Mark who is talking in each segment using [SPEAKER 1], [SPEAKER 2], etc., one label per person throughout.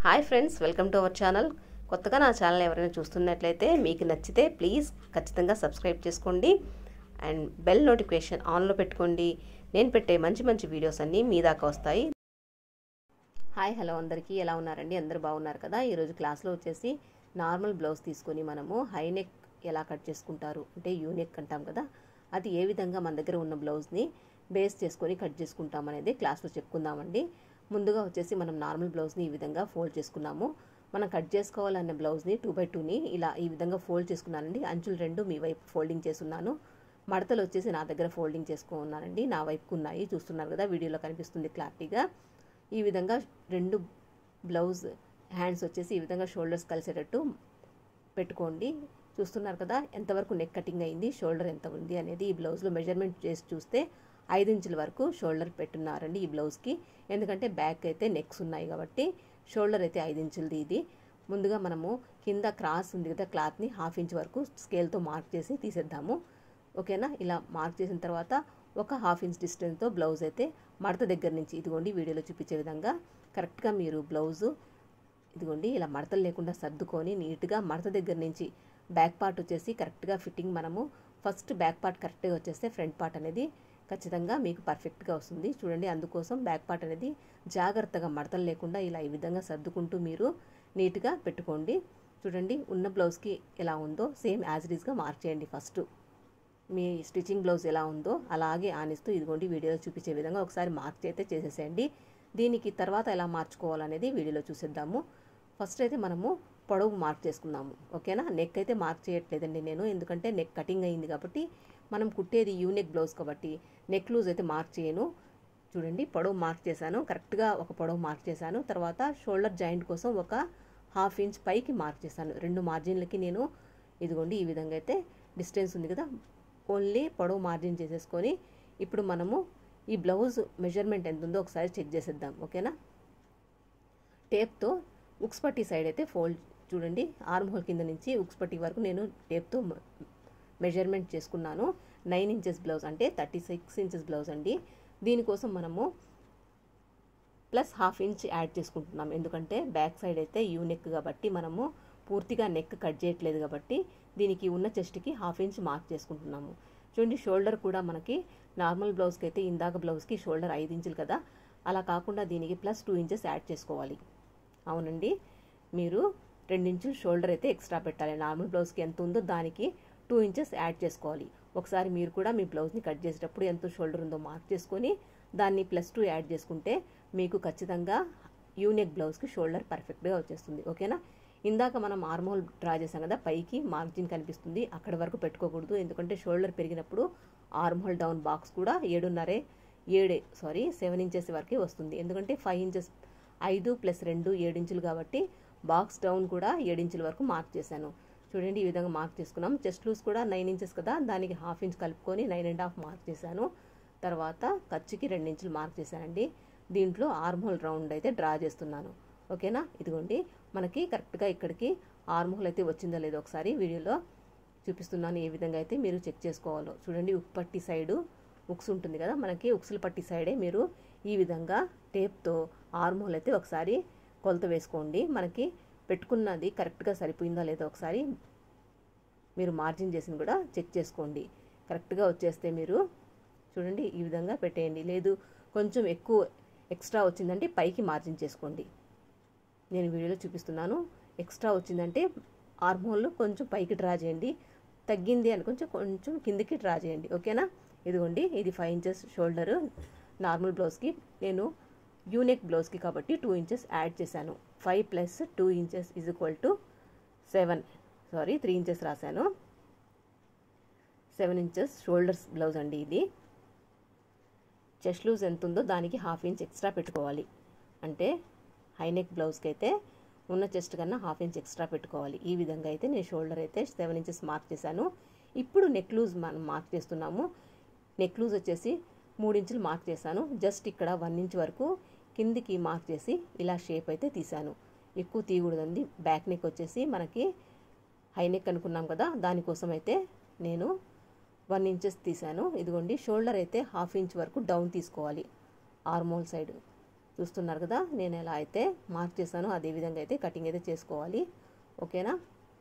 [SPEAKER 1] hi friends welcome to our channel కొత్తగా నా channel ఎవరైనా చూస్తున్నట్లయితే మీకు నచ్చితే ప్లీజ్ ఖచ్చితంగా సబ్స్క్రైబ్ చేసుకోండి అండ్ బెల్ నోటిఫికేషన్ ఆన్లో పెట్టుకోండి నేను పెట్టే మంచి మంచి వీడియోస్ అన్నీ మీ దాకా వస్తాయి హాయ్ హలో అందరికీ ఎలా ఉన్నారండి అందరూ బాగున్నారు కదా ఈరోజు క్లాస్లో వచ్చేసి నార్మల్ బ్లౌజ్ తీసుకొని మనము హై నెక్ ఎలా కట్ చేసుకుంటారు అంటే యూనెక్ అంటాం కదా అది ఏ విధంగా మన దగ్గర ఉన్న బ్లౌజ్ని బేస్ చేసుకొని కట్ చేసుకుంటాం అనేది క్లాస్లో చెప్పుకుందామండి ముందుగా వచ్చేసి మనం నార్మల్ బ్లౌజ్ని ఈ విధంగా ఫోల్డ్ చేసుకున్నాము మనం కట్ చేసుకోవాలన్న బ్లౌజ్ని టూ బై టూని ఇలా ఈ విధంగా ఫోల్డ్ చేసుకున్నానండి అంచులు రెండు మీ వైపు ఫోల్డింగ్ చేసున్నాను మడతలు వచ్చేసి నా దగ్గర ఫోల్డింగ్ చేసుకున్నానండి నా వైపుకు ఉన్నాయి చూస్తున్నారు కదా వీడియోలో కనిపిస్తుంది క్లారిటీగా ఈ విధంగా రెండు బ్లౌజ్ హ్యాండ్స్ వచ్చేసి ఈ విధంగా షోల్డర్స్ కలిసేటట్టు పెట్టుకోండి చూస్తున్నారు కదా ఎంతవరకు నెక్ కటింగ్ అయింది షోల్డర్ ఎంత ఉంది అనేది ఈ బ్లౌజ్లో మెజర్మెంట్ చేసి చూస్తే ఐదు ఇంచుల వరకు షోల్డర్ పెట్టున్నారండి ఈ బ్లౌజ్కి ఎందుకంటే బ్యాక్ అయితే నెక్స్ ఉన్నాయి కాబట్టి షోల్డర్ అయితే ఐదు ఇంచులది ఇది ముందుగా మనము కింద క్రాస్ ఉంది కదా క్లాత్ని హాఫ్ ఇంచ్ వరకు స్కేల్తో మార్క్ చేసి తీసేద్దాము ఓకేనా ఇలా మార్క్ చేసిన తర్వాత ఒక హాఫ్ ఇంచ్ డిస్టెన్స్తో బ్లౌజ్ అయితే మడత దగ్గర నుంచి ఇదిగోండి వీడియోలో చూపించే విధంగా కరెక్ట్గా మీరు బ్లౌజు ఇదిగోండి ఇలా మడతలు లేకుండా సర్దుకొని నీట్గా మడత దగ్గర నుంచి బ్యాక్ పార్ట్ వచ్చేసి కరెక్ట్గా ఫిట్టింగ్ మనము ఫస్ట్ బ్యాక్ పార్ట్ కరెక్ట్గా వచ్చేస్తే ఫ్రంట్ పార్ట్ అనేది ఖచ్చితంగా మీకు పర్ఫెక్ట్గా వస్తుంది చూడండి అందుకోసం బ్యాక్ పార్ట్ అనేది జాగ్రత్తగా మడతలు లేకుండా ఇలా ఈ విధంగా సర్దుకుంటూ మీరు నీట్గా పెట్టుకోండి చూడండి ఉన్న బ్లౌజ్కి ఎలా ఉందో సేమ్ యాజ్ ఇట్ ఈస్గా మార్క్ చేయండి ఫస్ట్ మీ స్టిచ్చింగ్ బ్లౌజ్ ఎలా ఉందో అలాగే ఆనిస్తూ ఇదిగోండి వీడియోలో చూపించే విధంగా ఒకసారి మార్క్ అయితే చేసేసేయండి దీనికి తర్వాత ఎలా మార్చుకోవాలనేది వీడియోలో చూసేద్దాము ఫస్ట్ అయితే మనము పొడవు మార్క్ చేసుకుందాము ఓకేనా నెక్ అయితే మార్క్ చేయట్లేదండి నేను ఎందుకంటే నెక్ కటింగ్ అయింది కాబట్టి మనం కుట్టేది యూ నెక్ బ్లౌజ్ కాబట్టి నెక్ లూజ్ అయితే మార్క్ చేయను చూడండి పొడవు మార్క్ చేశాను కరెక్ట్గా ఒక పొడవు మార్క్ చేశాను తర్వాత షోల్డర్ జాయింట్ కోసం ఒక హాఫ్ ఇంచ్ పైకి మార్క్ చేశాను రెండు మార్జిన్లకి నేను ఇదిగోండి ఈ విధంగా అయితే డిస్టెన్స్ ఉంది కదా ఓన్లీ పొడవు మార్జిన్ చేసేసుకొని ఇప్పుడు మనము ఈ బ్లౌజ్ మెజర్మెంట్ ఎంత ఉందో ఒకసారి చెక్ చేసేద్దాం ఓకేనా టేప్తో ఉక్స్ పట్టి సైడ్ అయితే ఫోల్డ్ చూడండి ఆర్మ్ హోల్ కింద నుంచి ఉక్స్ పట్టి వరకు నేను టేప్తో మెజర్మెంట్ చేసుకున్నాను నైన్ ఇంచెస్ బ్లౌజ్ అంటే థర్టీ సిక్స్ ఇంచెస్ బ్లౌజ్ అండి దీనికోసం మనము ప్లస్ హాఫ్ ఇంచ్ యాడ్ చేసుకుంటున్నాం ఎందుకంటే బ్యాక్ సైడ్ అయితే యూ నెక్ కాబట్టి మనము పూర్తిగా నెక్ కట్ చేయట్లేదు కాబట్టి దీనికి ఉన్న చెస్ట్కి హాఫ్ ఇంచ్ మార్క్ చేసుకుంటున్నాము చూడండి షోల్డర్ కూడా మనకి నార్మల్ బ్లౌజ్కి అయితే ఇందాక బ్లౌజ్కి షోల్డర్ ఐదు ఇంచులు కదా అలా కాకుండా దీనికి ప్లస్ టూ ఇంచెస్ యాడ్ చేసుకోవాలి అవునండి మీరు రెండించులు షోల్డర్ అయితే ఎక్స్ట్రా పెట్టాలి నార్మల్ బ్లౌజ్కి ఎంత ఉందో దానికి టూ ఇంచెస్ యాడ్ చేసుకోవాలి ఒకసారి మీరు కూడా మీ బ్లౌజ్ని కట్ చేసేటప్పుడు ఎంత షోల్డర్ ఉందో మార్క్ చేసుకొని దాన్ని ప్లస్ టూ యాడ్ చేసుకుంటే మీకు ఖచ్చితంగా యూనెక్ బ్లౌజ్కి షోల్డర్ పర్ఫెక్ట్గా వచ్చేస్తుంది ఓకేనా ఇందాక మనం ఆర్మోల్ డ్రా చేసాం కదా పైకి మార్జిన్ కనిపిస్తుంది అక్కడ వరకు పెట్టుకోకూడదు ఎందుకంటే షోల్డర్ పెరిగినప్పుడు ఆర్మోల్ డౌన్ బాక్స్ కూడా ఏడున్నరే ఏడే సారీ సెవెన్ ఇంచెస్ వరకే వస్తుంది ఎందుకంటే ఫైవ్ ఇంచెస్ ఐదు ప్లస్ రెండు ఏడించులు కాబట్టి బాక్స్ డౌన్ కూడా ఏడించుల వరకు మార్క్ చేశాను చూడండి ఈ విధంగా మార్క్ చేసుకున్నాం చెస్ట్ లూస్ కూడా నైన్ ఇంచెస్ కదా దానికి హాఫ్ ఇంచ్ కలుపుకొని నైన్ అండ్ హాఫ్ మార్క్ చేశాను తర్వాత ఖర్చుకి రెండు ఇంచులు మార్క్ చేశానండి దీంట్లో ఆర్మోల్ రౌండ్ అయితే డ్రా చేస్తున్నాను ఓకేనా ఇదిగోండి మనకి కరెక్ట్గా ఇక్కడికి ఆర్మోల్ అయితే వచ్చిందో లేదో ఒకసారి వీడియోలో చూపిస్తున్నాను ఏ విధంగా అయితే మీరు చెక్ చేసుకోవాలో చూడండి ఉక్ పట్టి సైడు ఉక్స్ ఉంటుంది కదా మనకి ఉక్సుల పట్టి సైడే మీరు ఈ విధంగా టేప్తో ఆర్మోల్ అయితే ఒకసారి కొలత వేసుకోండి మనకి పెట్టుకున్నది కరెక్ట్గా సరిపోయిందా లేదో ఒకసారి మీరు మార్జిన్ చేసిన కూడా చెక్ చేసుకోండి కరెక్ట్గా వచ్చేస్తే మీరు చూడండి ఈ విధంగా పెట్టేయండి లేదు కొంచెం ఎక్కువ ఎక్స్ట్రా వచ్చిందంటే పైకి మార్జిన్ చేసుకోండి నేను వీడియోలో చూపిస్తున్నాను ఎక్స్ట్రా వచ్చిందంటే ఆర్మోల్ కొంచెం పైకి డ్రా చేయండి తగ్గింది అని కొంచెం కొంచెం కిందికి డ్రా చేయండి ఓకేనా ఇదిగోండి ఇది ఫైవ్ ఇంచెస్ షోల్డరు నార్మల్ బ్లౌజ్కి నేను యూనెక్ బ్లౌజ్కి కాబట్టి టూ ఇంచెస్ యాడ్ చేశాను five plus two inches is equal to seven sorry three inches రాశాను సెవెన్ ఇంచెస్ షోల్డర్స్ బ్లౌజ్ అండి ఇది చెస్ట్ లూజ్ ఎంత ఉందో దానికి హాఫ్ ఇంచ్ ఎక్స్ట్రా పెట్టుకోవాలి అంటే హైనెక్ బ్లౌజ్కి అయితే ఉన్న చెస్ట్ కన్నా హాఫ్ ఇంచ్ ఎక్స్ట్రా పెట్టుకోవాలి ఈ విధంగా అయితే నేను షోల్డర్ అయితే సెవెన్ ఇంచెస్ మార్క్ చేశాను ఇప్పుడు నెక్ లూజ్ మనం మార్క్ చేస్తున్నాము నెక్ లూజ్ వచ్చేసి మూడు ఇంచులు మార్క్ చేశాను జస్ట్ ఇక్కడ వన్ ఇంచ్ వరకు కిందికి మార్క్ చేసి ఇలా షేప్ అయితే తీశాను ఎక్కువ తీయకూడదండి బ్యాక్ నెక్ వచ్చేసి మనకి హై నెక్ అనుకున్నాం కదా దానికోసం అయితే నేను వన్ ఇంచెస్ తీశాను ఇదిగోండి షోల్డర్ అయితే హాఫ్ ఇంచ్ వరకు డౌన్ తీసుకోవాలి ఆర్మోల్ సైడ్ చూస్తున్నారు కదా నేను ఎలా అయితే మార్క్ చేశానో అదే విధంగా అయితే కటింగ్ అయితే చేసుకోవాలి ఓకేనా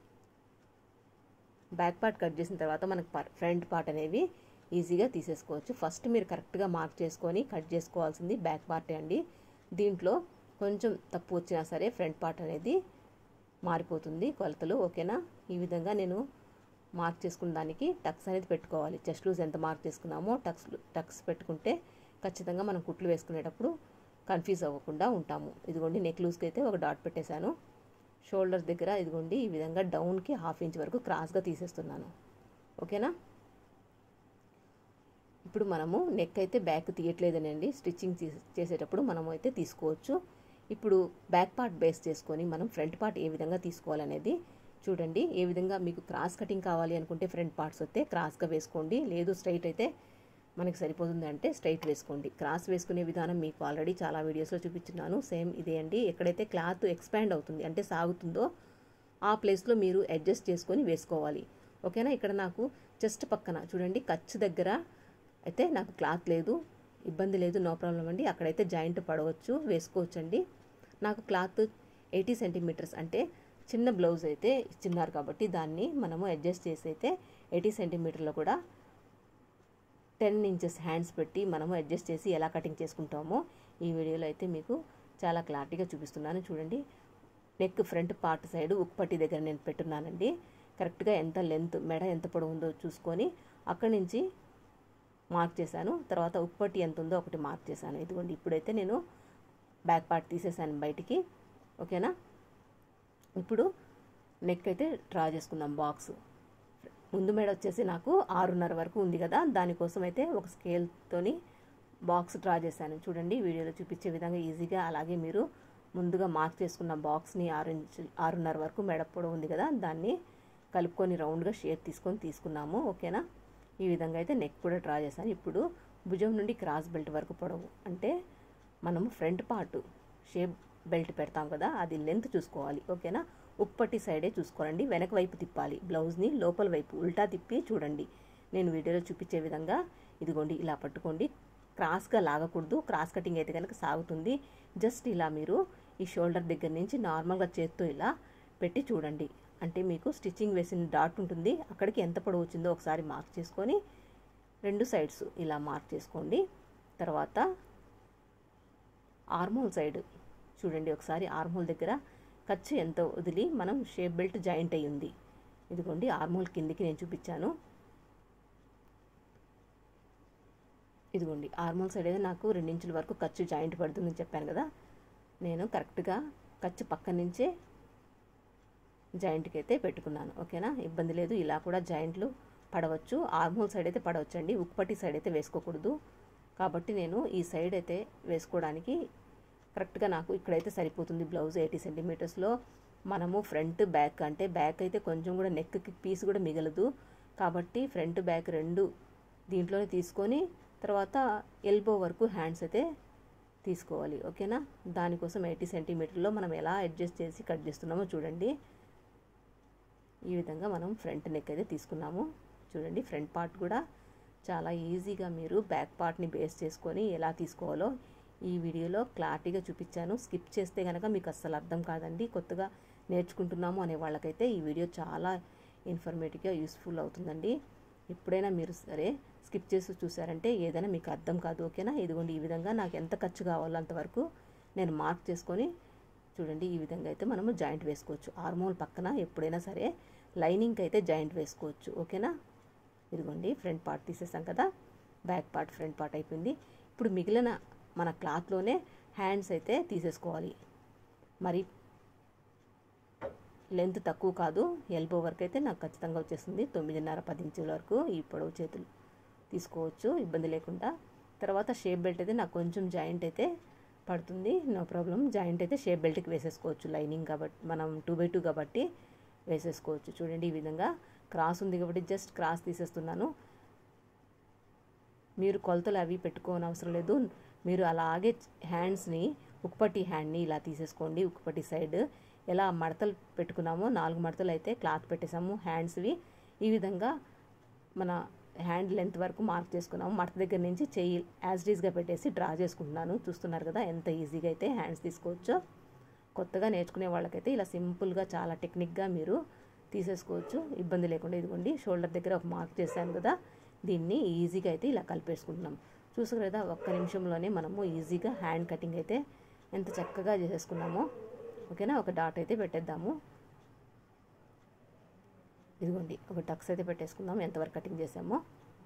[SPEAKER 1] బ్యాక్ పార్ట్ కట్ చేసిన తర్వాత మనకు ఫ్రంట్ పార్ట్ అనేవి ఈజీగా తీసేసుకోవచ్చు ఫస్ట్ మీరు కరెక్ట్గా మార్క్ చేసుకొని కట్ చేసుకోవాల్సింది బ్యాక్ పార్టే అండి దీంట్లో కొంచెం తప్పు వచ్చినా సరే ఫ్రంట్ పార్ట్ అనేది మారిపోతుంది కొలతలు ఓకేనా ఈ విధంగా నేను మార్క్ చేసుకున్న దానికి టక్స్ అనేది పెట్టుకోవాలి చెస్ట్ లూజ్ ఎంత మార్క్ చేసుకున్నామో టక్స్ టక్స్ పెట్టుకుంటే ఖచ్చితంగా మనం కుట్లు వేసుకునేటప్పుడు కన్ఫ్యూజ్ అవ్వకుండా ఉంటాము ఇదిగోండి నెక్ లూజ్కి అయితే ఒక డాట్ పెట్టేశాను షోల్డర్స్ దగ్గర ఇదిగోండి ఈ విధంగా డౌన్కి హాఫ్ ఇంచ్ వరకు క్రాస్గా తీసేస్తున్నాను ఓకేనా ఇప్పుడు మనము నెక్ అయితే బ్యాక్ తీయట్లేదనండి స్టిచ్చింగ్ చేసేటప్పుడు మనము అయితే తీసుకోవచ్చు ఇప్పుడు బ్యాక్ పార్ట్ బేస్ చేసుకొని మనం ఫ్రంట్ పార్ట్ ఏ విధంగా తీసుకోవాలనేది చూడండి ఏ విధంగా మీకు క్రాస్ కటింగ్ కావాలి అనుకుంటే ఫ్రంట్ పార్ట్స్ వస్తే క్రాస్గా వేసుకోండి లేదు స్ట్రైట్ అయితే మనకి సరిపోతుంది అంటే స్ట్రైట్ వేసుకోండి క్రాస్ వేసుకునే విధానం మీకు ఆల్రెడీ చాలా వీడియోస్లో చూపించున్నాను సేమ్ ఇదే అండి ఎక్కడైతే క్లాత్ ఎక్స్పాండ్ అవుతుంది అంటే సాగుతుందో ఆ ప్లేస్లో మీరు అడ్జస్ట్ చేసుకొని వేసుకోవాలి ఓకేనా ఇక్కడ నాకు చెస్ట్ పక్కన చూడండి ఖర్చు దగ్గర అయితే నాకు క్లాత్ లేదు ఇబ్బంది లేదు నో ప్రాబ్లం అండి అక్కడైతే జాయింట్ పడవచ్చు వేసుకోవచ్చండి నాకు క్లాత్ ఎయిటీ సెంటీమీటర్స్ అంటే చిన్న బ్లౌజ్ అయితే ఇచ్చిన్నారు కాబట్టి దాన్ని మనము అడ్జస్ట్ చేసి అయితే ఎయిటీ సెంటీమీటర్లో కూడా టెన్ ఇంచెస్ హ్యాండ్స్ పెట్టి మనము అడ్జస్ట్ చేసి ఎలా కటింగ్ చేసుకుంటామో ఈ వీడియోలో అయితే మీకు చాలా క్లారిటీగా చూపిస్తున్నాను చూడండి నెక్ ఫ్రంట్ పార్ట్ సైడ్ ఉక్పట్టి దగ్గర నేను పెట్టున్నానండి కరెక్ట్గా ఎంత లెంత్ మెడ ఎంత పొడవు ఉందో చూసుకొని అక్కడి నుంచి మార్క్ చేశాను తర్వాత ఉక్పట్టి ఎంత ఉందో ఒకటి మార్క్ చేశాను ఇదిగోండి ఇప్పుడైతే నేను బ్యాక్ పార్ట్ తీసేసాను బయటికి ఓకేనా ఇప్పుడు నెక్ అయితే డ్రా చేసుకుందాం బాక్స్ ముందు మెడ వచ్చేసి నాకు ఆరున్నర వరకు ఉంది కదా దానికోసం అయితే ఒక స్కేల్తోని బాక్స్ డ్రా చేశాను చూడండి వీడియోలో చూపించే విధంగా ఈజీగా అలాగే మీరు ముందుగా మార్క్ చేసుకున్న బాక్స్ని ఆరు ఇంచు ఆరున్నర వరకు మెడ పొడవు ఉంది కదా దాన్ని కలుపుకొని రౌండ్గా షేప్ తీసుకొని తీసుకున్నాము ఓకేనా ఈ విధంగా అయితే నెక్ కూడా డ్రా చేశాను ఇప్పుడు భుజం నుండి క్రాస్ బెల్ట్ వరకు పొడవు అంటే మనము ఫ్రంట్ పార్ట్ షేప్ బెల్ట్ పెడతాం కదా అది లెంత్ చూసుకోవాలి ఓకేనా ఉప్పటి సైడే చూసుకోరండి వెనక వైపు తిప్పాలి బ్లౌజ్ని లోపల వైపు ఉల్టా తిప్పి చూడండి నేను వీడియోలో చూపించే విధంగా ఇదిగోండి ఇలా పట్టుకోండి క్రాస్గా లాగకూడదు క్రాస్ కటింగ్ అయితే కనుక సాగుతుంది జస్ట్ ఇలా మీరు ఈ షోల్డర్ దగ్గర నుంచి నార్మల్గా చేత్తో ఇలా పెట్టి చూడండి అంటే మీకు స్టిచ్చింగ్ వేసిన డాట్ ఉంటుంది అక్కడికి ఎంత పొడవు వచ్చిందో ఒకసారి మార్క్ చేసుకొని రెండు సైడ్స్ ఇలా మార్క్ చేసుకోండి తర్వాత ఆర్మోల్ సైడ్ చూడండి ఒకసారి ఆర్మోల్ దగ్గర ఖర్చు ఎంత వదిలి మనం షేప్ బెల్ట్ జాయింట్ అయి ఉంది ఇదిగోండి ఆర్మోల్ కిందికి నేను చూపించాను ఇదిగోండి ఆర్మోల్ సైడ్ అయితే నాకు రెండించుల వరకు ఖర్చు జాయింట్ పడుతుందని చెప్పాను కదా నేను కరెక్ట్గా ఖర్చు పక్క నుంచే జాయింట్కి అయితే పెట్టుకున్నాను ఓకేనా ఇబ్బంది లేదు ఇలా కూడా జాయింట్లు పడవచ్చు ఆర్మోల్ సైడ్ అయితే పడవచ్చండి ఉక్పట్టి సైడ్ అయితే వేసుకోకూడదు కాబట్టి నేను ఈ సైడ్ అయితే వేసుకోవడానికి కరెక్ట్గా నాకు ఇక్కడైతే సరిపోతుంది బ్లౌజ్ ఎయిటీ సెంటీమీటర్స్లో మనము ఫ్రంట్ బ్యాక్ అంటే బ్యాక్ అయితే కొంచెం కూడా నెక్కి పీస్ కూడా మిగలదు కాబట్టి ఫ్రంట్ బ్యాక్ రెండు దీంట్లోనే తీసుకొని తర్వాత ఎల్బో వరకు హ్యాండ్స్ అయితే తీసుకోవాలి ఓకేనా దానికోసం ఎయిటీ సెంటీమీటర్లో మనం ఎలా అడ్జస్ట్ చేసి కట్ చేస్తున్నామో చూడండి ఈ విధంగా మనం ఫ్రంట్ నెక్ అయితే తీసుకున్నాము చూడండి ఫ్రంట్ పార్ట్ కూడా చాలా ఈజీగా మీరు బ్యాక్ పార్ట్ని బేస్ చేసుకొని ఎలా తీసుకోవాలో ఈ వీడియోలో క్లారిటీగా చూపించాను స్కిప్ చేస్తే కనుక మీకు అస్సలు అర్థం కాదండి కొత్తగా నేర్చుకుంటున్నాము అనే వాళ్ళకైతే ఈ వీడియో చాలా ఇన్ఫర్మేటివ్గా యూస్ఫుల్ అవుతుందండి ఎప్పుడైనా మీరు సరే స్కిప్ చేసి చూసారంటే ఏదైనా మీకు అర్థం కాదు ఓకేనా ఇదిగోండి ఈ విధంగా నాకు ఎంత ఖర్చు కావాలో అంతవరకు నేను మార్క్ చేసుకొని చూడండి ఈ విధంగా అయితే మనము జాయింట్ వేసుకోవచ్చు ఆర్మోల్ పక్కన ఎప్పుడైనా సరే లైనింగ్కి అయితే జాయింట్ వేసుకోవచ్చు ఓకేనా ఇదిగోండి ఫ్రంట్ పార్ట్ తీసేసాం కదా బ్యాక్ పార్ట్ ఫ్రంట్ పార్ట్ అయిపోయింది ఇప్పుడు మిగిలిన మన క్లాత్లోనే హ్యాండ్స్ అయితే తీసేసుకోవాలి మరి లెంత్ తక్కువ కాదు ఎల్బో వరకు అయితే నాకు ఖచ్చితంగా వచ్చేస్తుంది తొమ్మిదిన్నర పది ఇంచుల వరకు ఈ పొడవు చేతులు తీసుకోవచ్చు ఇబ్బంది లేకుండా తర్వాత షేప్ బెల్ట్ అయితే నాకు కొంచెం జాయింట్ అయితే పడుతుంది నో ప్రాబ్లం జాయింట్ అయితే షేప్ బెల్ట్కి వేసేసుకోవచ్చు లైనింగ్ కాబట్టి మనం టూ బై టూ కాబట్టి వేసేసుకోవచ్చు చూడండి ఈ విధంగా క్రాస్ ఉంది కాబట్టి జస్ట్ క్రాస్ తీసేస్తున్నాను మీరు కొలతలు అవి పెట్టుకోని అవసరం లేదు మీరు అలాగే హ్యాండ్స్ని ఉక్పట్టి హ్యాండ్ని ఇలా తీసేసుకోండి ఉక్పట్టి సైడ్ ఎలా మడతలు పెట్టుకున్నామో నాలుగు మడతలు అయితే క్లాత్ పెట్టేసాము హ్యాండ్స్వి ఈ విధంగా మన హ్యాండ్ లెంత్ వరకు మార్క్ చేసుకున్నాము మడత దగ్గర నుంచి చెయ్యి యాజ్ డీజ్గా పెట్టేసి డ్రా చేసుకుంటున్నాను చూస్తున్నారు కదా ఎంత ఈజీగా అయితే హ్యాండ్స్ తీసుకోవచ్చో కొత్తగా నేర్చుకునే వాళ్ళకైతే ఇలా సింపుల్గా చాలా టెక్నిక్గా మీరు తీసేసుకోవచ్చు ఇబ్బంది లేకుండా ఇదిగోండి షోల్డర్ దగ్గర ఒక మార్క్ చేశాను కదా దీన్ని ఈజీగా అయితే ఇలా కలిపేసుకుంటున్నాం చూసారు కదా ఒక్క నిమిషంలోనే మనము ఈజీగా హ్యాండ్ కటింగ్ అయితే ఎంత చక్కగా చేసేసుకున్నామో ఓకేనా ఒక డాట్ అయితే పెట్టేద్దాము ఇదిగోండి ఒక టక్స్ అయితే పెట్టేసుకుందాం ఎంతవరకు కటింగ్ చేసామో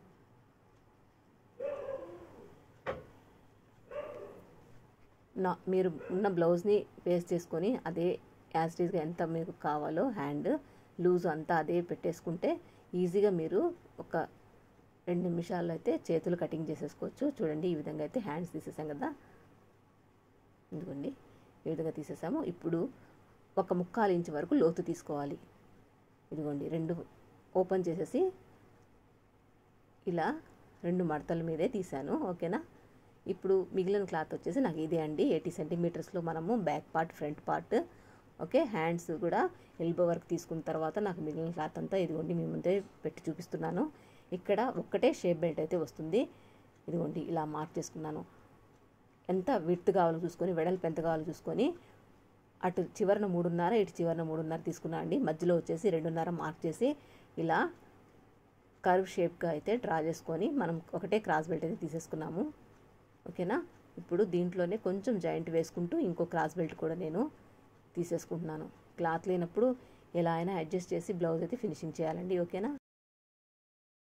[SPEAKER 1] నా మీరు ఉన్న బ్లౌజ్ని వేస్ట్ చేసుకొని అదే యాజ్ టీజ్గా ఎంత మీకు కావాలో హ్యాండ్ లూజ్ అంతా అదే పెట్టేసుకుంటే ఈజీగా మీరు ఒక రెండు నిమిషాల్లో అయితే చేతులు కటింగ్ చేసేసుకోవచ్చు చూడండి ఈ విధంగా అయితే హ్యాండ్స్ తీసేసాం కదా ఇదిగోండి ఈ విధంగా తీసేసాము ఇప్పుడు ఒక ముక్కాలు ఇంచు వరకు లోతు తీసుకోవాలి ఇదిగోండి రెండు ఓపెన్ చేసేసి ఇలా రెండు మడతల మీదే తీసాను ఓకేనా ఇప్పుడు మిగిలిన క్లాత్ వచ్చేసి నాకు ఇదే అండి ఎయిటీ సెంటీమీటర్స్లో మనము back part front part okay hands కూడా ఎల్బో వర్క్ తీసుకున్న తర్వాత నాకు మిగిలిన క్లాత్ అంతా ఇదిగోండి మీ ముందే పెట్టి చూపిస్తున్నాను ఇక్కడ ఒక్కటే షేప్ బెల్ట్ అయితే వస్తుంది ఇదిగోండి ఇలా మార్క్ చేసుకున్నాను ఎంత విత్ కావాలో చూసుకొని వెడల్పు ఎంత కావాలో చూసుకొని అటు చివరన మూడున్నర ఇటు చివరన మూడున్నర తీసుకున్నా అండి మధ్యలో వచ్చేసి రెండున్నర మార్క్ చేసి ఇలా కర్వ్ షేప్గా అయితే డ్రా చేసుకొని మనం ఒకటే క్రాస్ బెల్ట్ అయితే తీసేసుకున్నాము ఓకేనా ఇప్పుడు దీంట్లోనే కొంచెం జాయింట్ వేసుకుంటూ ఇంకో క్రాస్ బెల్ట్ కూడా నేను తీసేసుకుంటున్నాను క్లాత్ లేనప్పుడు ఎలా అయినా అడ్జస్ట్ చేసి బ్లౌజ్ అయితే ఫినిషింగ్ చేయాలండి ఓకేనా